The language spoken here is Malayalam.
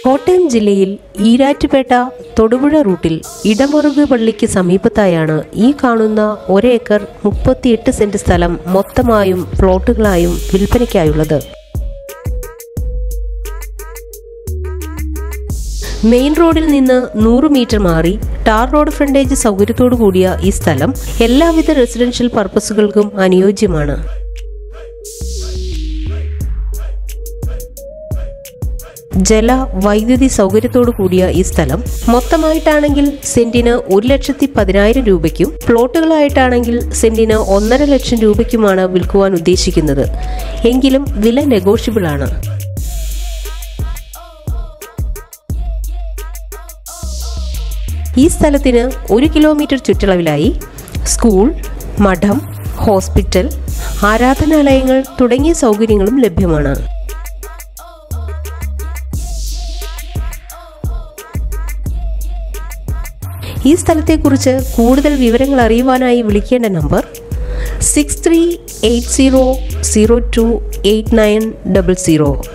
കോട്ടയം ജില്ലയിൽ ഈരാറ്റുപേട്ട തൊടുപുഴ റൂട്ടിൽ ഇടമറുക് പള്ളിക്ക് സമീപത്തായാണ് ഈ കാണുന്ന ഒരേക്കർ മുപ്പത്തിയെട്ട് സെന്റ് സ്ഥലം മൊത്തമായും പ്ലോട്ടുകളായും വിൽപ്പനയ്ക്കായുള്ളത് മെയിൻ റോഡിൽ നിന്ന് നൂറ് മീറ്റർ മാറി ടാർ റോഡ് ഫ്രണ്ടേജ് സൗകര്യത്തോടു കൂടിയ ഈ സ്ഥലം എല്ലാവിധ റെസിഡൻഷ്യൽ പർപ്പസുകൾക്കും അനുയോജ്യമാണ് ജല വൈദ്യുതി സൗകര്യത്തോടു കൂടിയ ഈ സ്ഥലം മൊത്തമായിട്ടാണെങ്കിൽ സെന്റിന് ഒരു ലക്ഷത്തി പതിനായിരം രൂപയ്ക്കും പ്ലോട്ടുകളായിട്ടാണെങ്കിൽ സെന്റിന് ഒന്നര ലക്ഷം രൂപയ്ക്കുമാണ് വിൽക്കുവാൻ ഉദ്ദേശിക്കുന്നത് എങ്കിലും വില നെഗോഷ്യബിൾ ആണ് ഈ സ്ഥലത്തിന് ഒരു കിലോമീറ്റർ ചുറ്റളവിലായി സ്കൂൾ മഠം ഹോസ്പിറ്റൽ ആരാധനാലയങ്ങൾ തുടങ്ങിയ സൗകര്യങ്ങളും ലഭ്യമാണ് ഈ സ്ഥലത്തെക്കുറിച്ച് കൂടുതൽ വിവരങ്ങൾ അറിയുവാനായി വിളിക്കേണ്ട number six three eight zero zero two eight nine double zero